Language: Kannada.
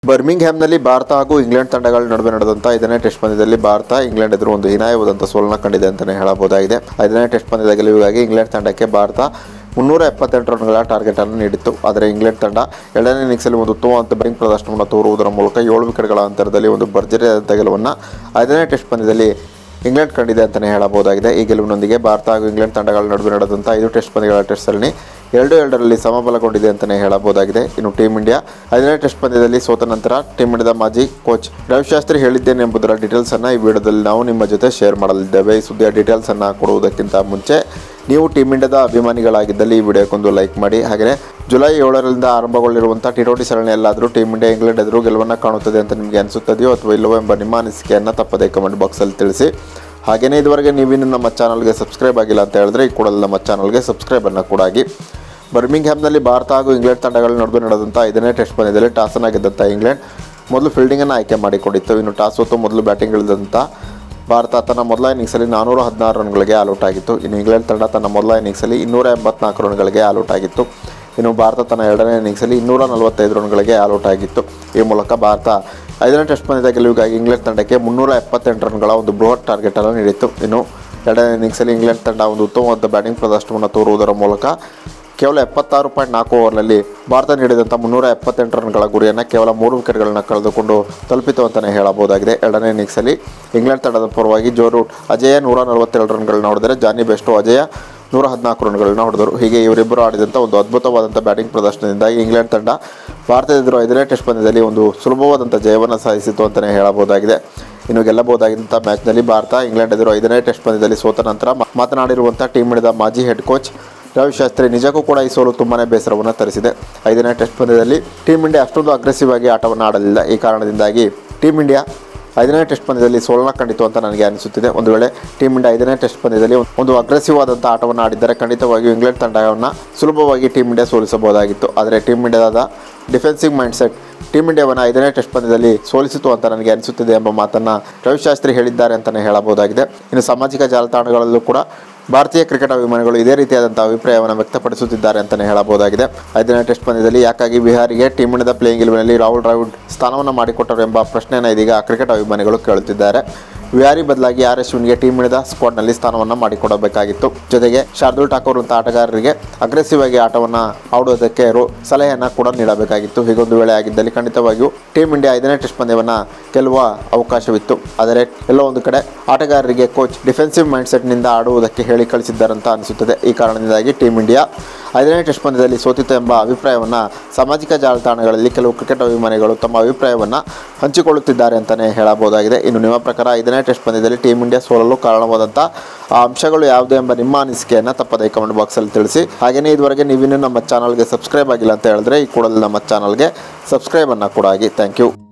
ಬರ್ಮಿಂಗ್ಹ್ಯಾಮ್ನಲ್ಲಿ ಭಾರತ ಹಾಗೂ ಇಂಗ್ಲೆಂಡ್ ತಂಡಗಳ ನಡುವೆ ನಡೆದಂಥ ಐದನೇ ಟೆಸ್ಟ್ ಪಂದ್ಯದಲ್ಲಿ ಭಾರತ ಇಂಗ್ಲೆಂಡ್ ಎದುರು ಒಂದು ಹೀನಾಯವಾದಂಥ ಸೋಲನ್ನ ಕಂಡಿದೆ ಅಂತಲೇ ಹೇಳಬಹುದಾಗಿದೆ ಐದನೇ ಟೆಸ್ಟ್ ಪಂದ್ಯದ ಗೆಲುವಿಗಾಗಿ ಇಂಗ್ಲೆಂಡ್ ತಂಡಕ್ಕೆ ಭಾರತ ಮುನ್ನೂರ ಎಪ್ಪತ್ತೆಂಟು ರನ್ಗಳ ಟಾರ್ಗೆಟ್ ಅನ್ನು ನೀಡಿತ್ತು ಆದರೆ ಇಂಗ್ಲೆಂಡ್ ತಂಡ ಎರಡನೇ ಇನ್ನಿಂಗ್ಸಲ್ಲಿ ಒಂದು ಉತ್ತಮವಾದ ಬ್ಯಾಟಿಂಗ್ ಪ್ರದರ್ಶನವನ್ನು ತೋರುವುದರ ಮೂಲಕ ಏಳು ವಿಕೆಟ್ಗಳ ಅಂತರದಲ್ಲಿ ಒಂದು ಭರ್ಜರಿಯಾದಂಥ ಗೆಲುವನ್ನು ಐದನೇ ಟೆಸ್ಟ್ ಪಂದ್ಯದಲ್ಲಿ ಇಂಗ್ಲೆಂಡ್ ಕಂಡಿದೆ ಅಂತಲೇ ಹೇಳಬಹುದಾಗಿದೆ ಈ ಗೆಲುವಿನೊಂದಿಗೆ ಭಾರತ ಹಾಗೂ ಇಂಗ್ಲೆಂಡ್ ತಂಡಗಳ ನಡುವೆ ನಡೆದಂಥ ಐದು ಟೆಸ್ಟ್ ಪಂದ್ಯಗಳ ಟೆಸ್ಟ್ ಸರಣಿ ಎರಡು ಎರಡರಲ್ಲಿ ಸಮಬಲಗೊಂಡಿದೆ ಅಂತಲೇ ಹೇಳಬಹುದಾಗಿದೆ ಇನ್ನು ಟೀಂ ಇಂಡಿಯಾ ಐದನೇ ಟೆಸ್ಟ್ ಪಂದ್ಯದಲ್ಲಿ ಸೋತ ನಂತರ ಟೀಂ ಇಂಡಿಯಾದ ಮಾಜಿ ಕೋಚ್ ರವಿಶಾಸ್ತ್ರಿ ಹೇಳಿದ್ದೇನೆ ಎಂಬುದರ ಡೀಟೇಲ್ಸ್ ಅನ್ನ ಈ ವಿಡಿಯೋದಲ್ಲಿ ನಾವು ನಿಮ್ಮ ಜೊತೆ ಶೇರ್ ಮಾಡಲಿದ್ದೇವೆ ಈ ಸುದ್ದಿಯ ಡೀಟೇಲ್ಸ್ ಅನ್ನ ಕೊಡುವುದಕ್ಕಿಂತ ಮುಂಚೆ ನೀವು ಟೀಂ ಇಂಡಿಯಾದ ಅಭಿಮಾನಿಗಳಾಗಿದ್ದಲ್ಲಿ ಈ ವಿಡಿಯೋಕ್ಕೊಂದು ಲೈಕ್ ಮಾಡಿ ಹಾಗೆಯೇ ಜುಲೈ ಏಳರಿಂದ ಆರಂಭಗೊಳ್ಳಿರುವಂಥ ಟಿ ಟ್ವೆಂಟಿ ಸರಣಿಯಲ್ಲಾದರೂ ಟೀಂ ಇಂಡಿಯಾ ಇಂಗ್ಲೆಂಡ್ ಎದುರು ಗೆಲುವನ್ನು ಕಾಣುತ್ತದೆ ಅಂತ ನಿಮಗೆ ಅನಿಸುತ್ತದೆಯೋ ಅಥವಾ ಇಲ್ಲವೋ ಎಂಬ ನಿಮ್ಮ ಅನಿಸಿಕೆಯನ್ನು ತಪ್ಪದೇ ಕಮೆಂಟ್ ಬಾಕ್ಸಲ್ಲಿ ತಿಳಿಸಿ ಹಾಗೆಯೇ ಇದುವರೆಗೆ ನೀವಿನ್ನು ನಮ್ಮ ಚಾನಲ್ಗೆ ಸಬ್ಸ್ಕ್ರೈಬ್ ಆಗಿಲ್ಲ ಅಂತ ಹೇಳಿದ್ರೆ ಈ ಕೂಡಲೇ ನಮ್ಮ ಚಾನಲ್ಗೆ ಸಬ್ಸ್ಕ್ರೈಬನ್ನು ಕೂಡ ಆಗಿ ಬರ್ಮಿಂಗ್ಹ್ಯಾಮ್ನಲ್ಲಿ ಭಾರತ ಹಾಗೂ ಇಂಗ್ಲೆಂಡ್ ತಂಡಗಳ ನಡುವೆ ನಡೆದಂಥ ಐದನೇ ಟೆಸ್ಟ್ ಪಂದ್ಯದಲ್ಲಿ ಟಾಸನ್ನು ಗೆದ್ದಂಥ ಇಂಗ್ಲೆಂಡ್ ಮೊದಲು ಫೀಲ್ಡಿಂಗನ್ನು ಆಯ್ಕೆ ಮಾಡಿಕೊಂಡಿತ್ತು ಇನ್ನು ಟಾಸ್ ಹೊತ್ತು ಮೊದಲು ಬ್ಯಾಟಿಂಗ್ ಇಳಿದಂಥ ಭಾರತ ತನ್ನ ಮೊದಲ ಇನ್ನಿಂಗ್ಸಲ್ಲಿ ನಾನೂರ ಹದಿನಾರು ರನ್ಗಳಿಗೆ ಆಲ್ಔಟ್ ಆಗಿತ್ತು ಇನ್ನು ಇಂಗ್ಲೆಂಡ್ ತಂಡ ತನ್ನ ಮೊದಲ ಇನ್ನಿಂಗ್ಸಲ್ಲಿ ಇನ್ನೂರ ಎಂಬತ್ನಾಲ್ಕು ರನ್ಗಳಿಗೆ ಆಲ್ಔಟ್ ಆಗಿತ್ತು ಇನ್ನು ಭಾರತ ತನ್ನ ಎರಡನೇ ಇನ್ನಿಂಗ್ಸಲ್ಲಿ ಇನ್ನೂರ ನಲವತ್ತೈದು ರನ್ಗಳಿಗೆ ಆಲ್ಔಟ್ ಆಗಿತ್ತು ಈ ಮೂಲಕ ಭಾರತ ಐದನೇ ಟೆಸ್ಟ್ ಪಂದ್ಯದ ಗೆಲುವಿಗಾಗಿ ಇಂಗ್ಲೆಂಡ್ ತಂಡಕ್ಕೆ ಮುನ್ನೂರ ಎಪ್ಪತ್ತೆಂಟು ರನ್ಗಳ ಒಂದು ಬೃಹತ್ ಟಾರ್ಗೆಟ್ ಅನ್ನು ನೀಡಿತ್ತು ಇನ್ನು ಎರಡನೇ ಇನ್ನಿಂಗ್ಸಲ್ಲಿ ಇಂಗ್ಲೆಂಡ್ ತಂಡ ಒಂದು ಉತ್ತಮವಾದ ಬ್ಯಾಟಿಂಗ್ ಪ್ರದರ್ಶನವನ್ನು ತೋರುವುದರ ಮೂಲಕ ಕೇವಲ ಎಪ್ಪತ್ತಾರು ಪಾಯಿಂಟ್ ನಾಲ್ಕು ಓವರ್ನಲ್ಲಿ ಭಾರತ ನೀಡಿದಂಥ ಮುನ್ನೂರ ಎಪ್ಪತ್ತೆಂಟು ರನ್ಗಳ ಗುರಿಯನ್ನು ಕೇವಲ ಮೂರು ವಿಕೆಟ್ಗಳನ್ನು ಕಳೆದುಕೊಂಡು ತಲುಪಿತು ಅಂತಲೇ ಹೇಳಬಹುದಾಗಿದೆ ಎರಡನೇ ಇನ್ನಿಂಗ್ಸಲ್ಲಿ ಇಂಗ್ಲೆಂಡ್ ತಂಡದ ಪರವಾಗಿ ಜೋ ರೂಟ್ ಅಜಯ ನೂರ ನಲವತ್ತೆರಡು ರನ್ಗಳನ್ನ ಹೊಡೆದರೆ ಜಾನಿ ಬೆಸ್ಟೋ ಅಜಯ ನೂರ ಹದಿನಾಲ್ಕು ರನ್ಗಳನ್ನ ಹೊಡೆದರು ಹೀಗೆ ಇವರಿಬ್ಬರು ಆಡಿದಂಥ ಒಂದು ಅದ್ಭುತವಾದಂಥ ಬ್ಯಾಟಿಂಗ್ ಪ್ರದರ್ಶನದಿಂದಾಗಿ ಇಂಗ್ಲೆಂಡ್ ತಂಡ ಭಾರತದ ಎದುರು ಐದನೇ ಟೆಸ್ಟ್ ಪಂದ್ಯದಲ್ಲಿ ಒಂದು ಸುಲಭವಾದಂಥ ಜಯವನ್ನು ಸಾಧಿಸಿತು ಅಂತಲೇ ಹೇಳಬಹುದಾಗಿದೆ ಇನ್ನು ಗೆಲ್ಲಬಹುದಾಗಿದ್ದಂಥ ಮ್ಯಾಚ್ನಲ್ಲಿ ಭಾರತ ಇಂಗ್ಲೆಂಡ್ ಎದುರು ಐದನೇ ಟೆಸ್ಟ್ ಪಂದ್ಯದಲ್ಲಿ ಸೋತ ನಂತರ ಮಾ- ಮಾತನಾಡಿರುವಂಥ ಟೀಮ್ ಇಂಡಿಯಾದ ಮಾಜಿ ಹೆಡ್ ಕೋಚ್ ರವಿಶಾಸ್ತ್ರಿ ನಿಜಕ್ಕೂ ಕೂಡ ಈ ಸೋಲು ತುಂಬಾ ಬೇಸರವನ್ನು ತರಿಸಿದೆ ಐದನೇ ಟೆಸ್ಟ್ ಪಂದ್ಯದಲ್ಲಿ ಟೀಮ್ ಇಂಡಿಯಾ ಅಷ್ಟೊಂದು ಅಗ್ರೆಸಿವ್ ಆಗಿ ಆಟವನ್ನು ಆಡಲಿಲ್ಲ ಈ ಕಾರಣದಿಂದಾಗಿ ಟೀಮ್ ಇಂಡಿಯಾ ಐದನೇ ಟೆಸ್ಟ್ ಪಂದ್ಯದಲ್ಲಿ ಸೋಲನ್ನ ಕಂಡಿತು ಅಂತ ನನಗೆ ಅನಿಸುತ್ತಿದೆ ಒಂದು ವೇಳೆ ಟೀಮ್ ಇಂಡಿಯಾ ಐದನೇ ಟೆಸ್ಟ್ ಪಂದ್ಯದಲ್ಲಿ ಒಂದು ಅಗ್ರೆಸಿವ್ ಆದಂಥ ಆಟವನ್ನು ಆಡಿದ್ದರೆ ಖಂಡಿತವಾಗಿಯೂ ಇಂಗ್ಲೆಂಡ್ ತಂಡವನ್ನು ಸುಲಭವಾಗಿ ಟೀಮ್ ಇಂಡಿಯಾ ಸೋಲಿಸಬಹುದಾಗಿತ್ತು ಆದರೆ ಟೀಮ್ ಇಂಡಿಯಾದ ಡಿಫೆನ್ಸಿವ್ ಮೈಂಡ್ಸೆಟ್ ಟೀಮ್ ಇಂಡಿಯಾವನ್ನು ಐದನೇ ಟೆಸ್ಟ್ ಪಂದ್ಯದಲ್ಲಿ ಸೋಲಿಸಿತು ಅಂತ ನನಗೆ ಅನಿಸುತ್ತಿದೆ ಎಂಬ ಮಾತನ್ನು ರವಿಶಾಸ್ತ್ರಿ ಹೇಳಿದ್ದಾರೆ ಅಂತಲೇ ಹೇಳಬಹುದಾಗಿದೆ ಇನ್ನು ಸಾಮಾಜಿಕ ಜಾಲತಾಣಗಳಲ್ಲೂ ಕೂಡ ಭಾರತೀಯ ಕ್ರಿಕೆಟ್ ಅಭಿಮಾನಿಗಳು ಇದೇ ರೀತಿಯಾದಂಥ ಅಭಿಪ್ರಾಯವನ್ನು ವ್ಯಕ್ತಪಡಿಸುತ್ತಿದ್ದಾರೆ ಅಂತಲೇ ಹೇಳಬಹುದಾಗಿದೆ ಐದನೇ ಟೆಸ್ಟ್ ಪಂದ್ಯದಲ್ಲಿ ಯಾಕಾಗಿ ಬಿಹಾರಿಗೆ ಟೀಮ್ ಇಂಡಿಯಾದ ಪ್ಲೇಯಿಂಗ್ ಇಲೆವೆನಲ್ಲಿ ರಾಹುಲ್ ದ್ರಾವಿಡ್ ಸ್ಥಾನವನ್ನು ಮಾಡಿಕೊಟ್ಟರು ಎಂಬ ಪ್ರಶ್ನೆಯನ್ನು ಇದೀಗ ಕ್ರಿಕೆಟ್ ಅಭಿಮಾನಿಗಳು ಕೇಳುತ್ತಿದ್ದಾರೆ ವಿಹಾರಿ ಬದಲಾಗಿ ಆರ್ ಅಶ್ವಿನ್ಗೆ ಟೀಮ್ ಇಂಡಿಯಾದ ಸ್ಕ್ವಾಡ್ನಲ್ಲಿ ಸ್ಥಾನವನ್ನು ಮಾಡಿಕೊಡಬೇಕಾಗಿತ್ತು ಜೊತೆಗೆ ಶಾರ್ದುಲ್ ಠಾಕೂರ್ ಅಂತ ಆಟಗಾರರಿಗೆ ಅಗ್ರೆಸಿವ್ ಆಗಿ ಆಟವನ್ನು ಆಡುವುದಕ್ಕೆ ರೋ ಸಲಹೆಯನ್ನು ಕೂಡ ನೀಡಬೇಕಾಗಿತ್ತು ಹೀಗೊಂದು ವೇಳೆ ಆಗಿದ್ದಲ್ಲಿ ಖಂಡಿತವಾಗಿಯೂ ಟೀಮ್ ಇಂಡಿಯಾ ಐದನೇ ಟೆಸ್ಟ್ ಪಂದ್ಯವನ್ನು ಗೆಲ್ಲುವ ಅವಕಾಶವಿತ್ತು ಆದರೆ ಎಲ್ಲೋ ಒಂದು ಕಡೆ ಆಟಗಾರರಿಗೆ ಕೋಚ್ ಡಿಫೆನ್ಸಿವ್ ಮೈಂಡ್ಸೆಟ್ನಿಂದ ಆಡುವುದಕ್ಕೆ ಹೇಳಿ ಕಳಿಸಿದ್ದಾರಂತ ಅನಿಸುತ್ತದೆ ಈ ಕಾರಣದಿಂದಾಗಿ ಟೀಮ್ ಇಂಡಿಯಾ ಐದನೇ ಟೆಸ್ಟ್ ಪಂದ್ಯದಲ್ಲಿ ಸೋತಿತ್ತು ಎಂಬ ಅಭಿಪ್ರಾಯವನ್ನು ಸಾಮಾಜಿಕ ಜಾಲತಾಣಗಳಲ್ಲಿ ಕೆಲವು ಕ್ರಿಕೆಟ್ ಅಭಿಮಾನಿಗಳು ತಮ್ಮ ಅಭಿಪ್ರಾಯವನ್ನು ಹಂಚಿಕೊಳ್ಳುತ್ತಿದ್ದಾರೆ ಅಂತಲೇ ಹೇಳಬಹುದಾಗಿದೆ ಇನ್ನು ನಿಮ್ಮ ಪ್ರಕಾರ ಐದನೇ ಟೆಸ್ಟ್ ಪಂದ್ಯದಲ್ಲಿ ಟೀಮ್ ಇಂಡಿಯಾ ಸೋಲಲು ಕಾರಣವಾದಂಥ ಆ ಅಂಶಗಳು ಯಾವುದು ಎಂಬ ನಿಮ್ಮ ಅನಿಸಿಕೆಯನ್ನು ತಪ್ಪದೇ ಕಮೆಂಟ್ ಬಾಕ್ಸಲ್ಲಿ ತಿಳಿಸಿ ಹಾಗೆಯೇ ಇದುವರೆಗೆ ನೀವಿನ್ನೂ ನಮ್ಮ ಚಾನಲ್ಗೆ ಸಬ್ಸ್ಕ್ರೈಬ್ ಆಗಿಲ್ಲ ಅಂತ ಹೇಳಿದ್ರೆ ಈ ಕೂಡಲೇ ನಮ್ಮ ಚಾನಲ್ಗೆ ಸಬ್ಸ್ಕ್ರೈಬನ್ನು ಕೂಡ ಆಗಿ ಥ್ಯಾಂಕ್ ಯು